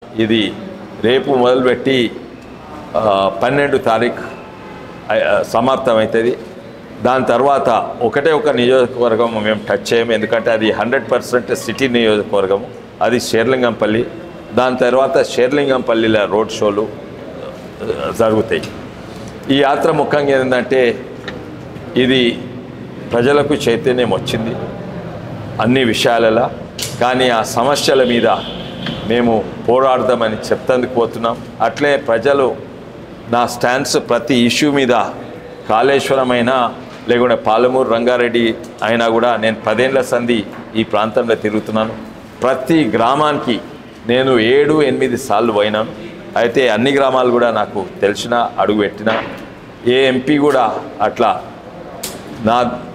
ఇది రేపు మొదలుపెట్టి ఆ, పన్నెండు తారీఖు సమాప్తమవుతుంది దాని తర్వాత ఒకటే ఒక నియోజకవర్గం మేము టచ్ చేయము ఎందుకంటే అది హండ్రెడ్ పర్సెంట్ సిటీ నియోజకవర్గము అది షేర్లింగంపల్లి దాని తర్వాత షేర్లింగంపల్లిలో రోడ్ షోలు ఆ, జరుగుతాయి ఈ యాత్ర ముఖ్యంగా ఏంటంటే ఇది ప్రజలకు చైతన్యం వచ్చింది అన్ని విషయాలలో కానీ ఆ సమస్యల మీద మేము పోరాడదామని చెప్తందుకు పోతున్నాం అట్లే ప్రజలు నా స్టాండ్స్ ప్రతి ఇష్యూ మీద కాళేశ్వరం అయినా లేకుంటే పాలమూరు రంగారెడ్డి అయినా కూడా నేను పదేళ్ల సంధి ఈ ప్రాంతంలో తిరుగుతున్నాను ప్రతి గ్రామానికి నేను ఏడు ఎనిమిది సార్లు పోయినాను అయితే అన్ని గ్రామాలు కూడా నాకు తెలిసిన అడుగు పెట్టిన ఏ ఎంపీ కూడా అట్లా నా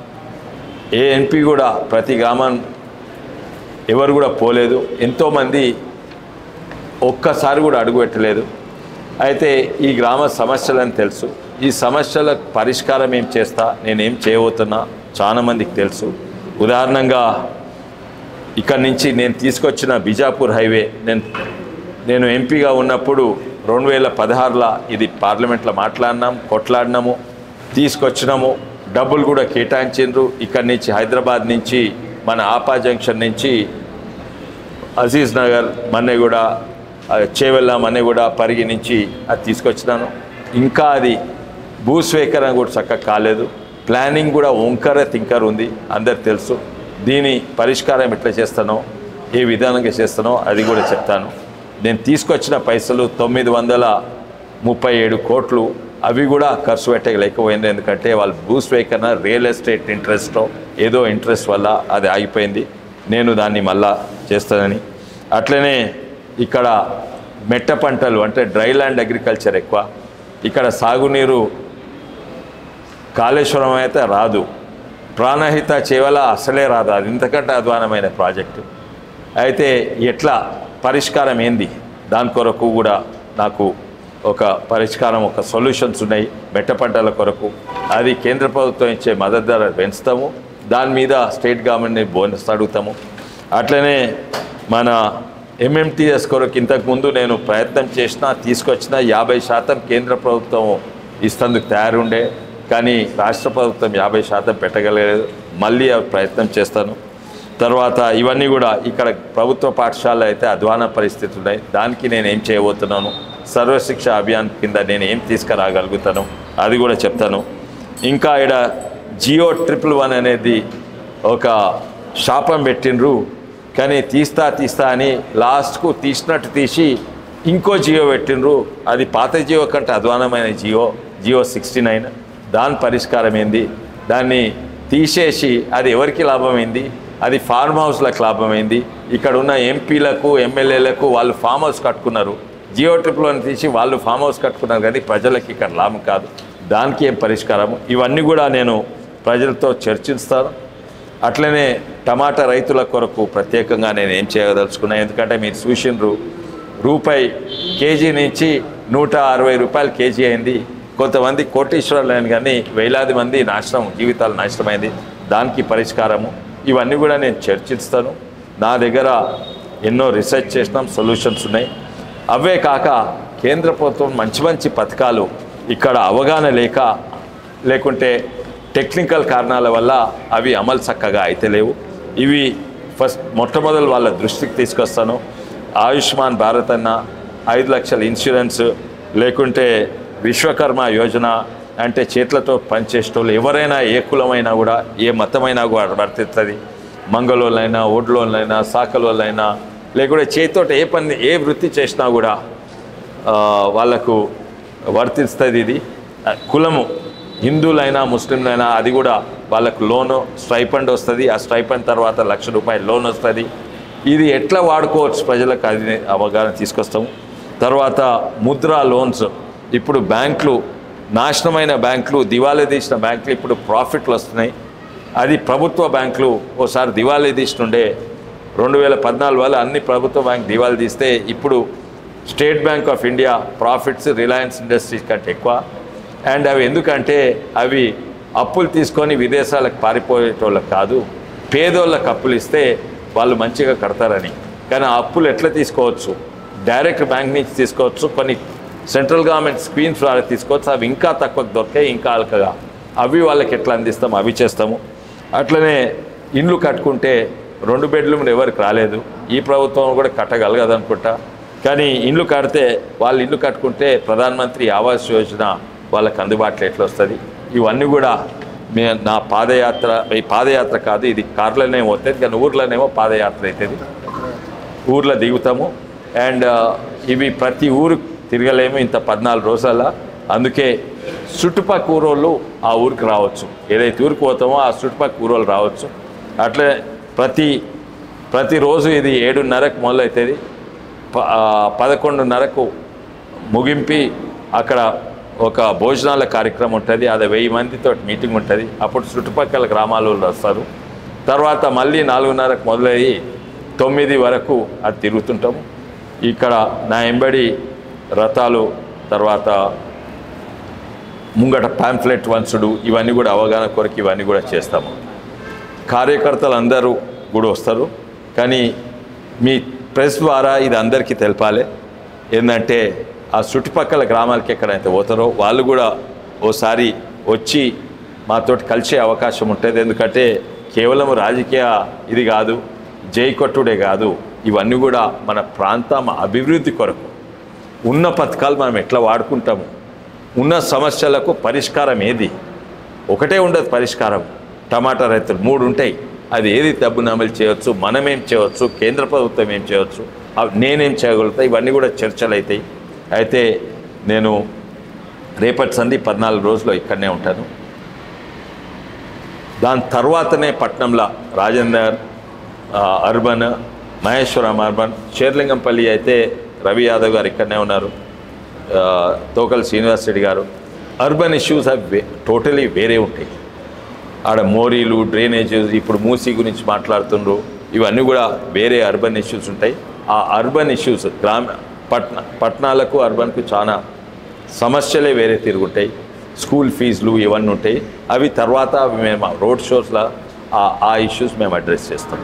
ఏ ఎంపీ కూడా ప్రతి గ్రామం ఎవరు కూడా పోలేదు ఎంతోమంది ఒక్కసారి కూడా అడుగు పెట్టలేదు అయితే ఈ గ్రామ సమస్యలని తెలుసు ఈ సమస్యల పరిష్కారం ఏం చేస్తా నేనేం చేయబోతున్నా చాలా మందికి తెలుసు ఉదాహరణంగా ఇక్కడి నుంచి నేను తీసుకొచ్చిన బిజాపూర్ హైవే నేను నేను ఎంపీగా ఉన్నప్పుడు రెండు వేల పదహారులో ఇది పార్లమెంట్లో మాట్లాడినాం కొట్లాడినాము తీసుకొచ్చినాము డబ్బులు కూడా కేటాయించిండ్రు ఇక్కడి నుంచి హైదరాబాద్ నుంచి మన ఆపా జంక్షన్ నుంచి అజీజ్ నగర్ మన్నెగూడ ఆ, చేవెళ్ళ మన్నెగూడ పరిగి నుంచి అది తీసుకొచ్చినాను ఇంకా అది భూస్వీకరణ కూడా చక్కగా కాలేదు ప్లానింగ్ కూడా వంకర తింకర్ ఉంది అందరికి తెలుసు దీని పరిష్కారం ఎట్లా చేస్తానో ఏ విధానంగా చేస్తానో అది కూడా చెప్తాను నేను తీసుకొచ్చిన పైసలు తొమ్మిది వందల ముప్పై ఏడు కోట్లు అవి కూడా ఖర్చు పెట్టలేకపోయింది ఎందుకంటే వాళ్ళు భూస్వీకరణ రియల్ ఎస్టేట్ ఇంట్రెస్ట్ ఏదో ఇంట్రెస్ట్ వల్ల అది ఆగిపోయింది నేను దాన్ని మళ్ళా చేస్తానని అట్లనే ఇక్కడ మెట్ట పంటలు అంటే డ్రై ల్యాండ్ అగ్రికల్చర్ ఎక్కువ ఇక్కడ సాగునీరు కాళేశ్వరం అయితే రాదు ప్రాణహిత చేవల అసలే రాదు అది ఇంతకంటే అధ్వానమైన ప్రాజెక్టు అయితే ఎట్లా పరిష్కారం ఏంది దాని కొరకు కూడా నాకు ఒక పరిష్కారం ఒక సొల్యూషన్స్ ఉన్నాయి మెట్ట పంటల కొరకు అది కేంద్ర ప్రభుత్వం ఇచ్చే మద్దతు ధర పెంచుతాము దాని మీద స్టేట్ గవర్నమెంట్ని బోనస్ అడుగుతాము అట్లనే మన ఎంఎంటీఎస్ కొరకు ఇంతకుముందు నేను ప్రయత్నం చేసిన తీసుకొచ్చిన యాభై శాతం కేంద్ర ప్రభుత్వం ఇస్తందుకు తయారుండే కానీ రాష్ట్ర ప్రభుత్వం యాభై శాతం పెట్టగలలేదు మళ్ళీ ఆ ప్రయత్నం చేస్తాను తర్వాత ఇవన్నీ కూడా ఇక్కడ ప్రభుత్వ పాఠశాల అయితే అధ్వాన పరిస్థితులు ఉన్నాయి దానికి నేను ఏం చేయబోతున్నాను సర్వశిక్ష అభియాన్ కింద నేను ఏం తీసుకురాగలుగుతాను అది కూడా చెప్తాను ఇంకా ఇక్కడ జియో ట్రిపుల్ వన్ అనేది ఒక శాపం పెట్టిండ్రు కానీ తీస్తా తీస్తా అని లాస్ట్కు తీసినట్టు తీసి ఇంకో జియో పెట్టిండ్రు అది పాత జియో కంటే అధ్వానమైన జియో జియో సిక్స్టీ నైన్ దాని పరిష్కారం ఏంది దాన్ని తీసేసి అది ఎవరికి లాభమైంది అది ఫార్మ్ హౌస్లకు లాభమైంది ఇక్కడ ఉన్న ఎంపీలకు ఎమ్మెల్యేలకు వాళ్ళు ఫామ్ హౌస్ కట్టుకున్నారు జియో ట్రిప్లోని తీసి వాళ్ళు ఫామ్ హౌస్ కట్టుకున్నారు కానీ ప్రజలకి ఇక్కడ లాభం కాదు దానికి ఏం పరిష్కారము ఇవన్నీ కూడా నేను ప్రజలతో చర్చిస్తాను అట్లనే టమాటా రైతుల కొరకు ప్రత్యేకంగా నేను ఏం చేయదలుచుకున్నా ఎందుకంటే మీరు చూసిండ్రు రూపాయి కేజీ నుంచి నూట అరవై రూపాయలు కేజీ అయింది కొంతమంది కోటీశ్వరులు అయిన కానీ వేలాది మంది నాశనం జీవితాలు నాశనమైంది దానికి పరిష్కారము ఇవన్నీ కూడా నేను చర్చిస్తాను నా దగ్గర ఎన్నో రీసెర్చ్ చేసినాం సొల్యూషన్స్ ఉన్నాయి అవే కాక కేంద్ర ప్రభుత్వం మంచి మంచి పథకాలు ఇక్కడ అవగాహన లేక లేకుంటే టెక్నికల్ కారణాల వల్ల అవి అమలు చక్కగా అయితే లేవు ఇవి ఫస్ట్ మొట్టమొదలు వాళ్ళ దృష్టికి తీసుకొస్తాను ఆయుష్మాన్ భారత్ అన్న ఐదు లక్షల ఇన్సూరెన్స్ లేకుంటే విశ్వకర్మ యోజన అంటే చేతులతో పనిచేసేటోళ్ళు ఎవరైనా ఏ కులమైనా కూడా ఏ మతమైనా కూడా వర్తిస్తుంది మంగళోళ్ళైనా ఒడ్లోళ్ళైనా సాకలోళ్ళైనా లేకుంటే చేతితోటి ఏ పని ఏ వృత్తి చేసినా కూడా ఆ, వాళ్ళకు వర్తిస్తుంది ఇది ఆ, కులము హిందువులైనా ముస్లింలైనా అది కూడా వాళ్ళకు లోను స్ట్రైపండ్ వస్తుంది ఆ స్ట్రైపండ్ తర్వాత లక్ష రూపాయలు లోన్ వస్తుంది ఇది ఎట్లా వాడుకోవచ్చు ప్రజలకు అది అవగాహన తీసుకొస్తాము తర్వాత ముద్రా లోన్స్ ఇప్పుడు బ్యాంకులు నాశనమైన బ్యాంకులు దివాళీ తీసిన బ్యాంకులు ఇప్పుడు ప్రాఫిట్లు వస్తున్నాయి అది ప్రభుత్వ బ్యాంకులు ఓసారి దివాళీ తీస్తుండే రెండు వేల పద్నాలుగు వల్ల అన్ని ప్రభుత్వ బ్యాంక్ దివాళీ తీస్తే ఇప్పుడు స్టేట్ బ్యాంక్ ఆఫ్ ఇండియా ప్రాఫిట్స్ రిలయన్స్ ఇండస్ట్రీస్ కంటే ఎక్కువ అండ్ అవి ఎందుకంటే అవి అప్పులు తీసుకొని విదేశాలకు పారిపోయేటోళ్ళకి కాదు పేదోళ్ళకి అప్పులు ఇస్తే వాళ్ళు మంచిగా కడతారని కానీ ఆ అప్పులు ఎట్లా తీసుకోవచ్చు డైరెక్ట్ బ్యాంక్ నుంచి తీసుకోవచ్చు కొన్ని సెంట్రల్ గవర్నమెంట్ స్కీమ్స్ ద్వారా తీసుకోవచ్చు అవి ఇంకా తక్కువ దొరికాయి ఇంకా అలకగా అవి వాళ్ళకి ఎట్లా అందిస్తాము అవి చేస్తాము అట్లనే ఇండ్లు కట్టుకుంటే రెండు బెడ్రూమ్లు ఎవరికి రాలేదు ఈ ప్రభుత్వం కూడా కట్టగలగదు అనుకుంటా కానీ ఇండ్లు కడితే వాళ్ళు ఇల్లు కట్టుకుంటే ప్రధానమంత్రి ఆవాస్ యోజన వాళ్ళకి అందుబాటులో ఎట్లా వస్తుంది ఇవన్నీ కూడా మే నా పాదయాత్ర ఈ పాదయాత్ర కాదు ఇది కార్లోనే పోతుంది కానీ ఊర్లోనేమో పాదయాత్ర అవుతుంది ఊర్లో దిగుతాము అండ్ ఇవి ప్రతి ఊరు తిరగలేము ఇంత పద్నాలుగు రోజుల అందుకే చుట్టుపక్క ఊరోళ్ళు ఆ ఊరికి రావచ్చు ఏదైతే ఊరికి పోతామో ఆ చుట్టుపక్క ఊరోళ్ళు రావచ్చు అట్లే ప్రతి ప్రతిరోజు ఇది ఏడున్నరకు మొదలవుతుంది ప- ఆ, పదకొండున్నరకు ముగింపి అక్కడ ఒక భోజనాల కార్యక్రమం ఉంటుంది అది వెయ్యి మందితో మీటింగ్ ఉంటుంది అప్పుడు చుట్టుపక్కల గ్రామాల వాళ్ళు వస్తారు తర్వాత మళ్ళీ నాలుగున్నరకు మొదలయ్యి తొమ్మిది వరకు అది తిరుగుతుంటాము ఇక్కడ నా ఎంబడి రథాలు తర్వాత ముంగట పాంఫ్లెట్ వంచుడు ఇవన్నీ కూడా అవగాహన కొరకు ఇవన్నీ కూడా చేస్తాము కార్యకర్తలు అందరూ కూడా వస్తారు కానీ మీ ప్రెస్ ద్వారా ఇది అందరికీ తెలపాలి ఏంటంటే ఆ చుట్టుపక్కల గ్రామాలకి ఎక్కడైతే పోతారో వాళ్ళు కూడా ఓసారి వచ్చి మాతోటి కలిసే అవకాశం ఉంటుంది ఎందుకంటే కేవలం రాజకీయ ఇది కాదు జై కొట్టుడే కాదు ఇవన్నీ కూడా మన ప్రాంతం అభివృద్ధి కొరకు ఉన్న పథకాలు మనం ఎట్లా వాడుకుంటాము ఉన్న సమస్యలకు పరిష్కారం ఏది ఒకటే ఉండదు పరిష్కారం టమాటా రైతులు మూడు ఉంటాయి అది ఏది డబ్బును అమలు చేయవచ్చు మనం ఏం చేయవచ్చు కేంద్ర ప్రభుత్వం ఏం చేయవచ్చు అవి నేనేం చేయగలుగుతా ఇవన్నీ కూడా చర్చలు అవుతాయి అయితే నేను రేపటి సంధి పద్నాలుగు రోజులు ఇక్కడనే ఉంటాను దాని తర్వాతనే పట్నంలో రాజేందర్ ఆ, అర్బన్ మహేశ్వరం అర్బన్ షేర్లింగంపల్లి అయితే రవి యాదవ్ గారు ఇక్కడనే ఉన్నారు ఆ, తోకల్ శ్రీనివాస్ రెడ్డి గారు అర్బన్ ఇష్యూస్ అవి టోటలీ వేరే ఉంటాయి ఆడ మోరీలు డ్రైనేజెస్ ఇప్పుడు మూసీ గురించి మాట్లాడుతుండ్రు ఇవన్నీ కూడా వేరే అర్బన్ ఇష్యూస్ ఉంటాయి ఆ అర్బన్ ఇష్యూస్ గ్రామ పట్న పట్టణాలకు అర్బన్కు చాలా సమస్యలే వేరే తిరుగుంటాయి స్కూల్ ఫీజులు ఇవన్నీ ఉంటాయి అవి తర్వాత అవి మేము రోడ్ షోస్లో ఆ ఆ ఇష్యూస్ మేము అడ్రస్ చేస్తాం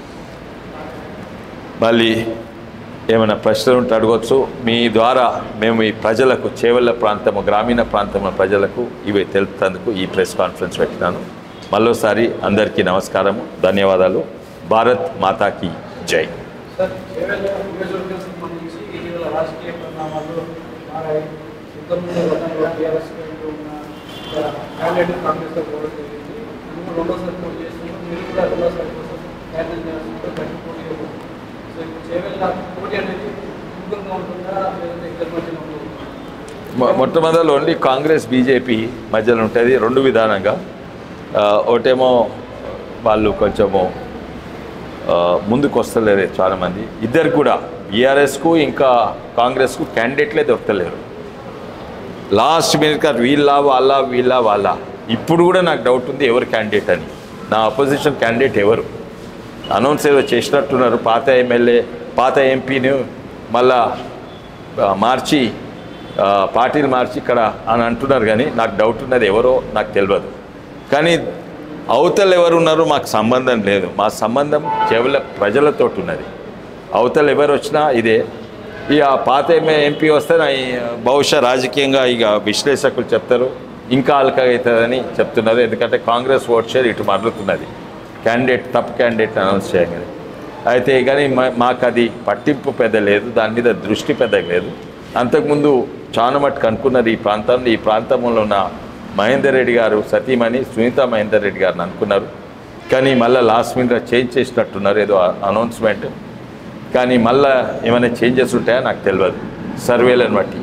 మళ్ళీ ఏమైనా ప్రశ్నలు ఉంటే అడగవచ్చు మీ ద్వారా మేము ఈ ప్రజలకు చేవల్ల ప్రాంతము గ్రామీణ ప్రాంతముల ప్రజలకు ఇవి తెలుపుతందుకు ఈ ప్రెస్ కాన్ఫరెన్స్ పెట్టినాను మరోసారి అందరికీ నమస్కారము ధన్యవాదాలు భారత్ మాతాకి జై సార్ కేవలం నియోజకవర్గం సంబంధించి ఇటీవల రాజకీయ పరిణామాలు మారాయి ఇంతకుముందు గతంలో టీఆర్ఎస్ ఉన్న క్యాండిడేట్ కాంగ్రెస్లో పోవడం జరిగింది మేము రెండోసారి పోటీ చేస్తున్నాం మీరు కూడా రెండోసారి కోసం ప్రయత్నం చేస్తున్నారు గట్టి పోటీ ఉంది. సో ఇప్పుడు చేవెళ్ళ పోటీ అనేది సుముఖంగా ఉంటుందా లేదంటే ఇద్దరి మధ్యలో ఉంటుందా మొ- మొట్టమొదలు ఓన్లీ కాంగ్రెస్ బీజేపీ మధ్యలో ఉంటుంది రెండు విధానంగా ఆ, ఒకటేమో వాళ్ళు కొంచెము ఆ, ముందుకు వస్తలేరు చాలామంది ఇద్దరు కూడా బీఆర్ఎస్కు ఇంకా కాంగ్రెస్కు క్యాండిడేట్లే దొరకలేరు లాస్ట్ మినిట్ కాదు వీళ్ళ వాళ్ళ వీళ్ళ వాళ్ళ ఇప్పుడు కూడా నాకు డౌట్ ఉంది ఎవరు క్యాండిడేట్ అని నా అపోజిషన్ క్యాండిడేట్ ఎవరు అనౌన్స్ ఏదో చేసినట్టున్నారు పాత ఎమ్మెల్యే పాత ఎంపీని మళ్ళా ఆ, మార్చి ఆ, పార్టీలు మార్చి ఇక్కడ అని అంటున్నారు కానీ నాకు డౌట్ ఉన్నది ఎవరో నాకు తెలియదు కానీ అవతల ఎవరు ఉన్నారో మాకు సంబంధం లేదు మా సంబంధం కేవలం ప్రజలతో ఉన్నది అవతల ఎవరు వచ్చినా ఇదే ఇక పాత ఎంఏ ఎంపీ వస్తే నా ఈ బహుశా రాజకీయంగా ఇక విశ్లేషకులు చెప్తారు ఇంకా అల్కగా అవుతుందని చెప్తున్నారు ఎందుకంటే కాంగ్రెస్ ఓట్ షేర్ ఇటు మరలుతున్నది క్యాండిడేట్ తప్పు క్యాండిడేట్ అనౌన్స్ చేయగానే అయితే కానీ మా- మాకు అది పట్టింపు పెద్ద లేదు దాని మీద దృష్టి పెద్దగా లేదు అంతకుముందు చాలా మట్టుకు అనుకున్నది ఈ ప్రాంతంలో ఈ ప్రాంతంలో ఉన్న మహేందర్ రెడ్డి గారు సతీమణి సునీత మహేందర్ రెడ్డి గారిని అనుకున్నారు కానీ మళ్ళీ లాస్ట్ మినిట్ చేంజ్ చేసినట్టున్నారు ఏదో అనౌన్స్మెంట్ కానీ మళ్ళీ ఏమైనా చేంజెస్ ఉంటాయా నాకు తెలియదు సర్వేలను బట్టి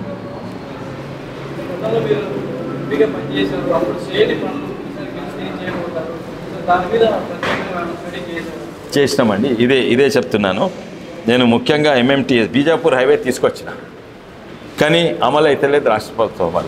గతంలో మీరు ఎంపీగా పనిచేశారు అప్పుడు చేయని పనులు ఈసారి గెలిస్తే ఏం చేయబోతారు సో దాని మీద ప్రత్యేకంగా స్టడీ చేశారు చేసినామండి ఇదే ఇదే చెప్తున్నాను నేను ముఖ్యంగా ఎంఎంటీఎస్ బీజాపూర్ హైవే తీసుకొచ్చిన కానీ అమలు అయితలేదు రాష్ట్ర ప్రభుత్వం వల్ల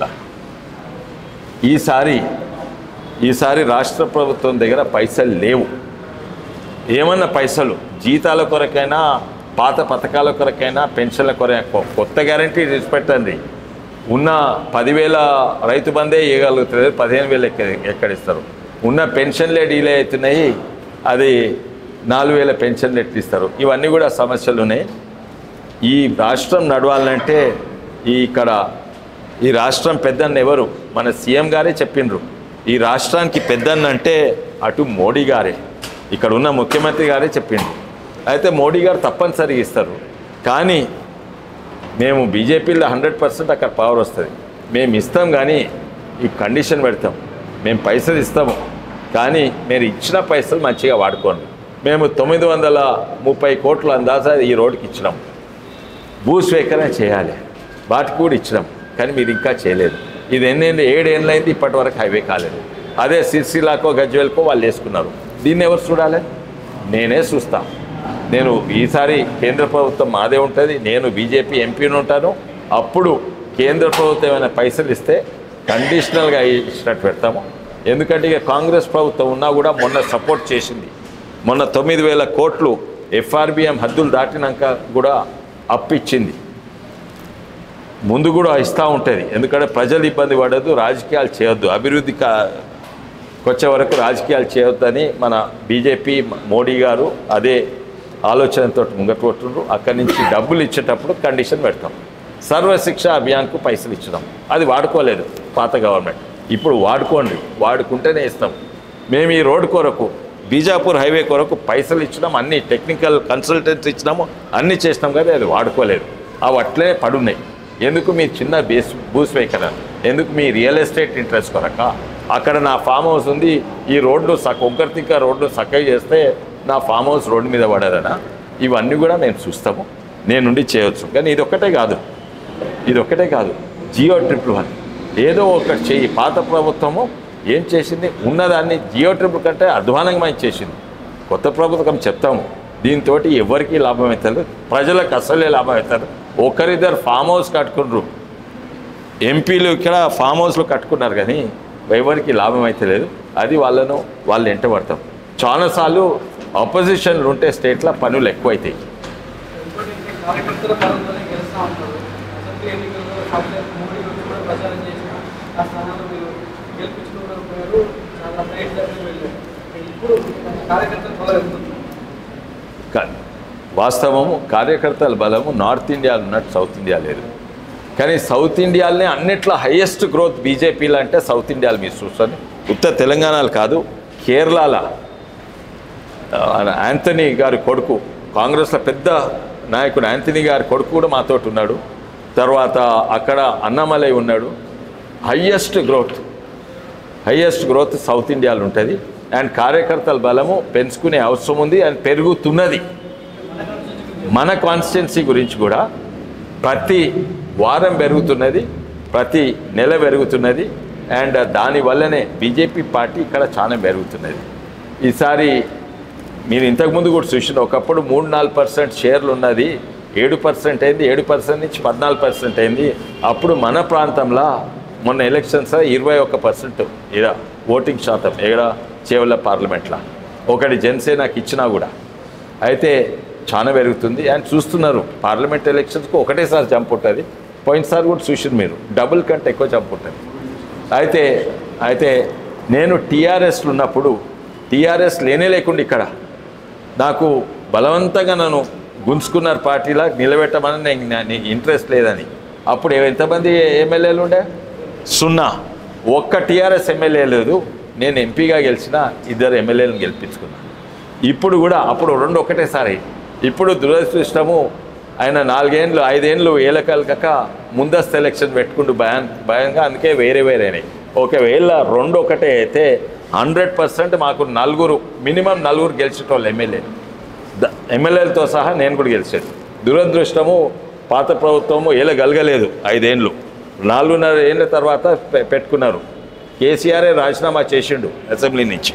ఈసారి ఈసారి రాష్ట్ర ప్రభుత్వం దగ్గర పైసలు లేవు ఏమన్నా పైసలు జీతాల కొరకైనా పాత పథకాల కొరకైనా పెన్షన్ల కొరకు కొత్త గ్యారంటీ విడిచిపెట్టండి ఉన్న పదివేల రైతు బందే ఇవ్వగలుగుతుంది పదిహేను వేలు ఎక్క ఎక్కడిస్తారు ఉన్న పెన్షన్లే డీలే అవుతున్నాయి అది నాలుగు వేల పెన్షన్లు ఎట్టిస్తారు ఇవన్నీ కూడా సమస్యలు ఉన్నాయి ఈ రాష్ట్రం నడవాలంటే ఈ ఇక్కడ ఈ రాష్ట్రం పెద్దన్న ఎవరు మన సీఎం గారే చెప్పిండ్రు ఈ రాష్ట్రానికి పెద్దన్న అంటే అటు మోడీ గారే ఇక్కడ ఉన్న ముఖ్యమంత్రి గారే చెప్పిండ్రు అయితే మోడీ గారు తప్పనిసరిగా ఇస్తారు కానీ మేము బీజేపీలో హండ్రెడ్ పర్సెంట్ అక్కడ పవర్ వస్తుంది మేము ఇస్తాం కానీ ఈ కండిషన్ పెడతాం మేము పైసలు ఇస్తాము కానీ మీరు ఇచ్చిన పైసలు మంచిగా వాడుకోండి మేము తొమ్మిది వందల ముప్పై కోట్ల అందాజా ఈ రోడ్డుకి ఇచ్చినాం భూస్వీకరణ చేయాలి వాటికి కూడా ఇచ్చినాం కానీ మీరు ఇంకా చేయలేదు ఇది ఎన్ని ఏడేళ్ళైంది ఇప్పటి వరకు హైవే కాలేదు అదే సిరిసిలాకో గజ్వేల్కో వాళ్ళు వేసుకున్నారు దీన్ని ఎవరు చూడాలి నేనే చూస్తా నేను ఈసారి కేంద్ర ప్రభుత్వం మాదే ఉంటుంది నేను బీజేపీ ఎంపీని ఉంటాను అప్పుడు కేంద్ర ప్రభుత్వం ఏమైనా పైసలు ఇస్తే కండిషనల్గా ఇచ్చినట్టు పెడతాము ఎందుకంటే ఇక కాంగ్రెస్ ప్రభుత్వం ఉన్నా కూడా మొన్న సపోర్ట్ చేసింది మొన్న తొమ్మిది వేల కోట్లు ఎఫ్ఆర్బిఎం హద్దులు దాటినాక కూడా అప్పిచ్చింది ముందు కూడా ఇస్తూ ఉంటుంది ఎందుకంటే ప్రజలు ఇబ్బంది పడద్దు రాజకీయాలు చేయొద్దు అభివృద్ధి కా వచ్చే వరకు రాజకీయాలు చేయొద్దని మన బీజేపీ మోడీ గారు అదే ఆలోచనతో ముంగట్టుకుంటున్నారు అక్కడి నుంచి డబ్బులు ఇచ్చేటప్పుడు కండిషన్ పెడతాం సర్వశిక్ష అభియాన్కు పైసలు ఇచ్చినాం అది వాడుకోలేదు పాత గవర్నమెంట్ ఇప్పుడు వాడుకోండి వాడుకుంటేనే ఇస్తాం మేము ఈ రోడ్డు కొరకు బీజాపూర్ హైవే కొరకు పైసలు ఇచ్చినాం అన్ని టెక్నికల్ కన్సల్టెంట్స్ ఇచ్చినాము అన్నీ చేసినాం కదా అది వాడుకోలేదు అవి అట్లే పడున్నాయి ఎందుకు మీ చిన్న బేస్ భూస్వీకరణ ఎందుకు మీ రియల్ ఎస్టేట్ ఇంట్రెస్ట్ కొరక అక్కడ నా ఫామ్ హౌస్ ఉంది ఈ రోడ్డు సక్ ఒక్కరితిక్క రోడ్డు చక్కగా చేస్తే నా ఫామ్ హౌస్ రోడ్డు మీద పడదనా ఇవన్నీ కూడా మేము చూస్తాము నేనుండి చేయొచ్చు కానీ ఇది ఒక్కటే కాదు ఇది ఒక్కటే కాదు జియో ట్రిపుల్ వన్ ఏదో ఒకటి చెయ్యి పాత ప్రభుత్వము ఏం చేసింది ఉన్నదాన్ని జియో ట్రిపుల్ కంటే అధ్వానంగా చేసింది కొత్త ప్రభుత్వం చెప్తాము దీంతో ఎవరికి లాభం అవుతారు ప్రజలకు అసలే లాభం అవుతారు ఒకరిద్దరు ఫామ్ హౌస్ కట్టుకుంటారు ఎంపీలు ఇక్కడ ఫామ్ హౌస్లో కట్టుకున్నారు కానీ ఎవరికి లాభం అయితే లేదు అది వాళ్ళను వాళ్ళు ఎంట పడతాం చాలాసార్లు ఆపోజిషన్లు ఉంటే స్టేట్లో పనులు ఎక్కువైతాయి ఇంకోటి ఈ కార్యకర్తల బలంతోనే గెలుస్తా ఉంటారు అసెంబ్లీ ఎన్నికల్లో కాంగ్రెస్ మోడీ గురించి కూడా ప్రచారం చేసిన ఆ స్థానాల్లో మీరు గెలిపించుకోవడం చాలా ప్రయత్నాలు వెళ్ళారు ఇప్పుడు కార్యకర్తల బలం ఎంత ఉంది? కా- వాస్తవము కార్యకర్తల బలము నార్త్ ఇండియాలో ఉన్నట్టు సౌత్ ఇండియా లేదు కానీ సౌత్ ఇండియాలోనే అన్నిట్లో హయ్యెస్ట్ గ్రోత్ బీజేపీలో అంటే సౌత్ ఇండియాలో మీరు చూస్తుంది ఉత్త తెలంగాణలో కాదు కేరళలో ఆ, యాంథనీ గారి కొడుకు కాంగ్రెస్లో పెద్ద నాయకుడు యాంథనీ గారి కొడుకు కూడా మాతోటి ఉన్నాడు తర్వాత అక్కడ అన్నమలై ఉన్నాడు highest growth highest growth south ఇండియాలో ఉంటుంది అండ్ కార్యకర్తల బలము పెంచుకునే అవసరం ఉంది అండ్ పెరుగుతున్నది మన కాన్స్టిట్యున్సీ గురించి కూడా ప్రతి వారం పెరుగుతున్నది ప్రతి నెల పెరుగుతున్నది అండ్ దానివల్లనే బీజేపీ పార్టీ ఇక్కడ చాలా పెరుగుతున్నది ఈసారి మీరు ఇంతకుముందు కూడా చూసిన ఒకప్పుడు మూడు నాలుగు పర్సెంట్ షేర్లు ఉన్నది ఏడు పర్సెంట్ అయింది ఏడు పర్సెంట్ నుంచి పద్నాలుగు పర్సెంట్ అయింది అప్పుడు మన ప్రాంతంలో మొన్న ఎలక్షన్స్ ఇరవై ఒక్క పర్సెంట్ ఇక్కడ ఓటింగ్ శాతం ఇక్కడ చేవల పార్లమెంట్లో ఒకటి జనసేనకి ఇచ్చినా కూడా అయితే చాలా పెరుగుతుంది అండ్ చూస్తున్నారు పార్లమెంట్ ఎలక్షన్స్కి ఒకటేసారి జంప్ ఉంటుంది పోయినసారి కూడా చూసింది మీరు డబుల్ కంటే ఎక్కువ జంప్ ఉంటుంది అయితే అయితే నేను టీఆర్ఎస్లో ఉన్నప్పుడు టీఆర్ఎస్ లేనే లేకుండా ఇక్కడ నాకు బలవంతంగా నన్ను గుంజుకున్నారు పార్టీలా నిలబెట్టమని నేను నాకు ఇంట్రెస్ట్ లేదని అప్పుడు ఎంతమంది ఎమ్మెల్యేలు ఉండే సున్నా ఒక్క టీఆర్ఎస్ ఎమ్మెల్యే లేదు నేను ఎంపీగా గెలిచిన ఇద్దరు ఎమ్మెల్యేలను గెలిపించుకున్నాను ఇప్పుడు కూడా అప్పుడు రెండు ఒకటేసారి ఇప్పుడు దురదృష్టము ఆయన నాలుగేండ్లు ఐదేండ్లు ఏలకలక ముందస్తు ఎలక్షన్ పెట్టుకుంటూ భయం భయంగా అందుకే వేరే వేరేనాయి ఒకవేళ రెండు ఒకటే అయితే హండ్రెడ్ పర్సెంట్ మాకు నలుగురు మినిమం నలుగురు గెలిచేటోళ్ళు ఎమ్మెల్యే ద- ఎమ్మెల్యేలతో సహా నేను కూడా గెలిచాను దురదృష్టము పాత ప్రభుత్వము ఏలగలగలేదు ఐదేండ్లు నాలుగున్నర ఏళ్ళ తర్వాత పె- పెట్టుకున్నారు కేసీఆరే రాజీనామా చేసిండు అసెంబ్లీ నుంచి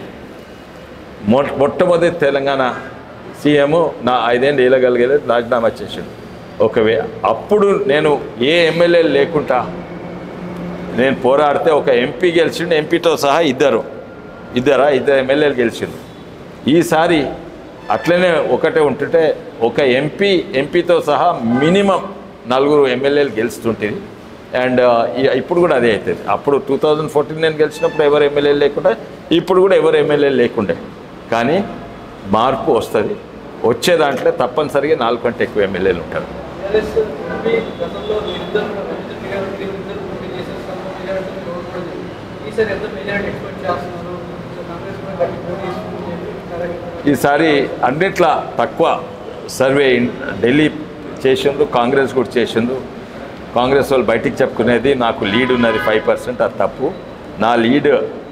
మొ మొట్టమొదటి తెలంగాణ సీఎం నా ఐదేళ్ళు ఏలగలిగేది రాజీనామా చేసిండు ఒకవే అప్పుడు నేను ఏ ఎమ్మెల్యే లేకుండా నేను పోరాడితే ఒక ఎంపీ గెలిచిండు ఎంపీతో సహా ఇద్దరు ఇద్దరా ఇద్దరు ఎమ్మెల్యేలు గెలిచిండు ఈసారి అట్లనే ఒకటే ఉంటుంటే ఒక ఎంపీ ఎంపీతో సహా మినిమం నలుగురు ఎమ్మెల్యేలు గెలుస్తుంటుంది అండ్ ఇప్పుడు కూడా అదే అవుతుంది అప్పుడు టూ థౌజండ్ ఫోర్టీన్ నేను గెలిచినప్పుడు ఎవరు ఎమ్మెల్యేలు లేకుండా ఇప్పుడు కూడా ఎవరు ఎమ్మెల్యేలు లేకుండే కానీ మార్పు వస్తుంది వచ్చే దాంట్లో తప్పనిసరిగా నాలుగు కంటే ఎక్కువ ఎమ్మెల్యేలు ఉంటారు టీఆర్ఎస్ ఎంపీ గతంలో ఇద్దరు రవీంద్ర గారు ఇద్దరు పోటీ చేశారు స్వల్ప మెజారిటీతో ఓడిపోయింది ఈసారి ఎంత మెజారిటీ ఎక్స్పెక్ట్ చేస్తున్నారు సో కాంగ్రెస్ కూడా గట్టి పోటీ ఇస్తుందని చెప్పి కరెక్ట్ ఈసారి అన్నిట్లా తక్కువ సర్వే ఇన్- ఢిల్లీ చేసిండు కాంగ్రెస్ కూడా చేసిండు కాంగ్రెస్ వాళ్ళు బయటికి చెప్పుకునేది నాకు లీడ్ ఉన్నది ఫైవ్ పర్సెంట్ అది తప్పు నా లీడ్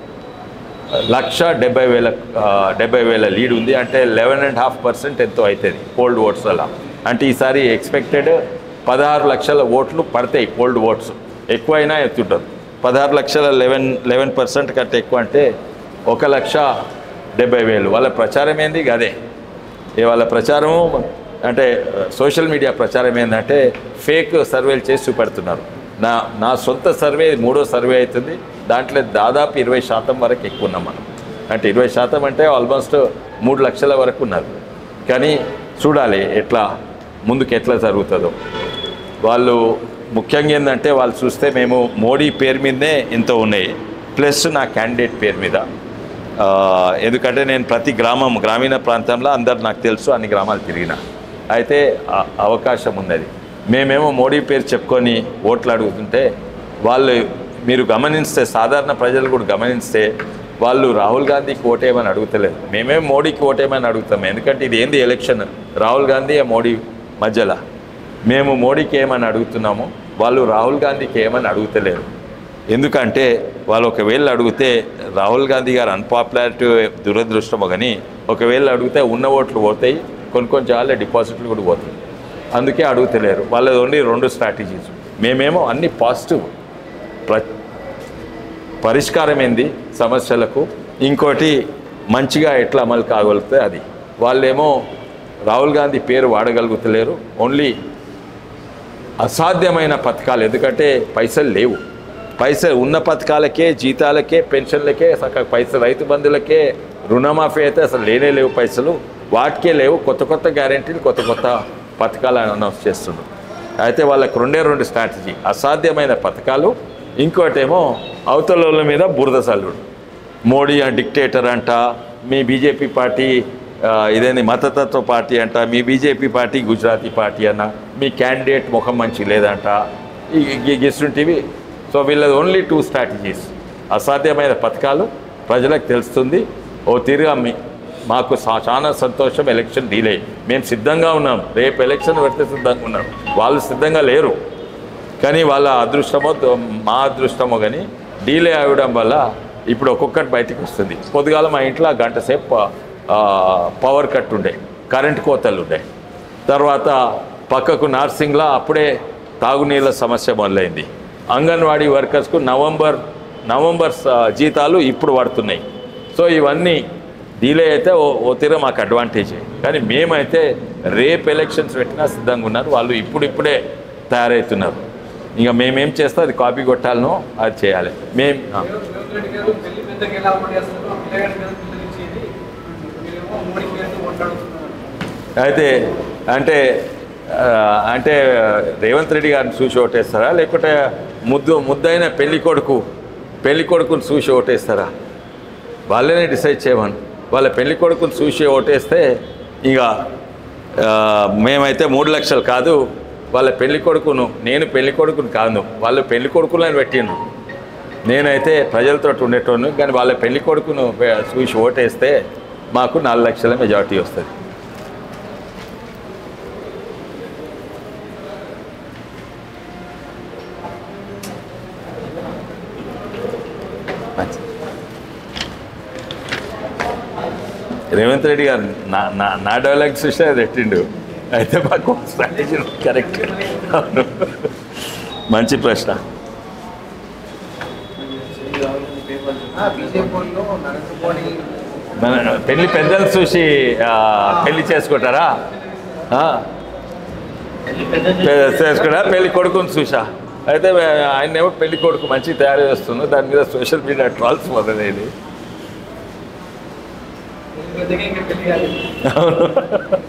లక్ష డెబ్బై వేల ఆ, డెబ్బై వేల లీడ్ ఉంది అంటే లెవెన్ అండ్ హాఫ్ పర్సెంట్ ఎంతో అవుతుంది పోల్డ్ ఓట్స్ అలా అంటే ఈసారి ఎక్స్పెక్టెడ్ పదహారు లక్షల ఓట్లు పడతాయి పోల్డ్ ఓట్స్ ఎక్కువైనా ఎత్తుంటుంది పదహారు లక్షల లెవెన్ లెవెన్ పర్సెంట్ కంటే ఎక్కువ అంటే ఒక లక్ష డెబ్బై వేలు వాళ్ళ ప్రచారం ఏంది ఇక అదే ఏ వాళ్ళ ప్రచారము అంటే సోషల్ మీడియా ప్రచారం ఏంటంటే ఫేక్ సర్వేలు చేసి చూపెడుతున్నారు నా నా సొంత సర్వే మూడో సర్వే అవుతుంది దాంట్లో దాదాపు ఇరవై శాతం వరకు ఎక్కువ ఉన్నాం మనం అంటే ఇరవై శాతం అంటే ఆల్మోస్ట్ మూడు లక్షల వరకు ఉన్నారు కానీ చూడాలి ఎట్లా ముందుకు ఎట్లా జరుగుతుందో వాళ్ళు ముఖ్యంగా ఏంటంటే వాళ్ళు చూస్తే మేము మోడీ పేరు మీదనే ఎంతో ఉన్నాయి ప్లస్ నా క్యాండిడేట్ పేరు మీద ఆ, ఎందుకంటే నేను ప్రతి గ్రామం గ్రామీణ ప్రాంతంలో అందరు నాకు తెలుసు అన్ని గ్రామాలు తిరిగిన అయితే ఆ అవకాశం ఉన్నది మేమేమో మోడీ పేరు చెప్పుకొని ఓట్లు అడుగుతుంటే వాళ్ళు మీరు గమనిస్తే సాధారణ ప్రజలు కూడా గమనిస్తే వాళ్ళు రాహుల్ గాంధీకి ఓటేయమని అడుగుతలేదు మేమేం మోడీకి ఓటేయమని అడుగుతాం ఎందుకంటే ఇది ఏంది ఎలక్షన్ రాహుల్ గాంధీ మోడీ మధ్యలో మేము మోడీకి ఏమని అడుగుతున్నాము వాళ్ళు రాహుల్ గాంధీకి ఏమని అడుగుతలేరు ఎందుకంటే వాళ్ళు ఒకవేళ అడిగితే రాహుల్ గాంధీ గారు అన్పాపులారిటీ దురదృష్టమో కానీ ఒకవేళ అడిగితే ఉన్న ఓట్లు పోతాయి కొన్ని కొన్ని చాలా డిపాజిట్లు కూడా పోతాయి అందుకే అడుగుతలేరు వాళ్ళది ఓన్లీ రెండు స్ట్రాటజీస్ మేమేమో అన్ని పాజిటివ్ ప్ర పరిష్కారం ఏంది సమస్యలకు ఇంకోటి మంచిగా ఎట్లా అమలు కాగలిగితే అది వాళ్ళేమో రాహుల్ గాంధీ పేరు వాడగలుగుతలేరు ఓన్లీ అసాధ్యమైన పథకాలు ఎందుకంటే పైసలు లేవు పైసలు ఉన్న పథకాలకే జీతాలకే పెన్షన్లకే సక పైసలు రైతు బంధులకే రుణమాఫీ అయితే అసలు లేనే లేవు పైసలు వాటికే లేవు కొత్త కొత్త గ్యారెంటీలు కొత్త కొత్త పథకాలు అనౌన్స్ చేస్తున్నారు అయితే వాళ్ళకి రెండే రెండు స్ట్రాటజీ అసాధ్యమైన పథకాలు ఇంకోటేమో అవతల మీద బురద చల్లుడు మోడీ ఆ డిక్టేటర్ అంట మీ బీజేపీ పార్టీ ఆ, ఇదేంది మతతత్వ పార్టీ అంట మీ బీజేపీ పార్టీ గుజరాతీ పార్టీ అన్న మీ క్యాండిడేట్ ముఖం మంచి లేదంట గిస్తుంటివి సో వీళ్ళది ఓన్లీ టూ స్ట్రాటజీస్ అసాధ్యమైన పథకాలు ప్రజలకు తెలుస్తుంది ఓ తీరుగా మీ మాకు సా- చాలా సంతోషం ఎలక్షన్ డీలే మేము సిద్ధంగా ఉన్నాం రేపు ఎలక్షన్ పెడితే సిద్ధంగా ఉన్నాం వాళ్ళు సిద్ధంగా లేరు కానీ వాళ్ళ అదృష్టమో దో- మా అదృష్టమో కానీ డీలే అవ్వడం వల్ల ఇప్పుడు ఒక్కొక్కటి బయటికి వస్తుంది పొద్దుగాల మా ఇంట్లో గంట సేపు ఆ, పవర్ కట్ ఉండే కరెంట్ కోతలు ఉండే తర్వాత పక్కకు నార్సింగ్లో అప్పుడే తాగునీళ్ళ సమస్య మొదలైంది అంగన్వాడీ వర్కర్స్కు నవంబర్ నవంబర్ స- జీతాలు ఇప్పుడు పడుతున్నాయి సో ఇవన్నీ డీలే అయితే ఓ ఓ తీర మాకు అడ్వాంటేజే కానీ మేమైతే రేపు ఎలక్షన్స్ పెట్టినా సిద్ధంగా ఉన్నారు వాళ్ళు ఇప్పుడిప్పుడే తయారవుతున్నారు ఇంకా మేమేం చేస్తే అది కాపీ కొట్టాలనో అది చేయాలి మేం ఆ. రేవంత్ రెడ్డి గారు పెళ్లి పెద్దకి ఎలా అమలు చేస్తారో పిల్లగాడి మీద పిల్లలు ఇచ్చేది మీరేమో మోడీ పేరుతో మాట్లాడుతున్నారు అయితే అంటే ఆ, అంటే రేవంత్ రెడ్డి గారిని చూసి ఓటేస్తారా లేకుంటే ముద్దు ముద్దైన పెళ్లి కొడుకు పెళ్లి కొడుకుని చూసి ఓటేస్తారా వాళ్ళనే డిసైడ్ చేయమని వాళ్ళ పెళ్లి కొడుకుని చూసి ఓటేస్తే ఇక ఆ, మేమైతే మూడు లక్షలు కాదు వాళ్ళ పెళ్లి కొడుకును నేను పెళ్లి కొడుకును కాదు వాళ్ళు పెళ్లి కొడుకులను పెట్టిండ్రు నేనైతే ప్రజలతో ఉండేటోను కానీ వాళ్ళ పెళ్లి కొడుకును వే- చూసి ఓటేస్తే మాకు నాలుగు లక్షల మెజార్టీ వస్తుంది మంచిది. రేవంత్ రెడ్డి గారు నా నా నా డైలాగ్ చూస్తే అది పెట్టిండు అయితే మాకు స్ట్రాటజీ కరెక్ట్ అవును మంచి ప్రశ్న బీజేపీ వాళ్ళు నరేంద్ర మోడీ మన పెళ్లి పెద్దలు చూసి ఆ, పెళ్లి చేసుకుంటారా ఆ? పె- చేసుకుంటా పెళ్లి కొడుకుని చూసా అయితే ఆయన ఏమో పెళ్లి కొడుకు మంచి తయారు చేస్తున్నారు దాని మీద సోషల్ మీడియా ట్రాల్స్ మొదలైనవి పెద్దగా ఇంకా పెళ్లి కాలేదు అవును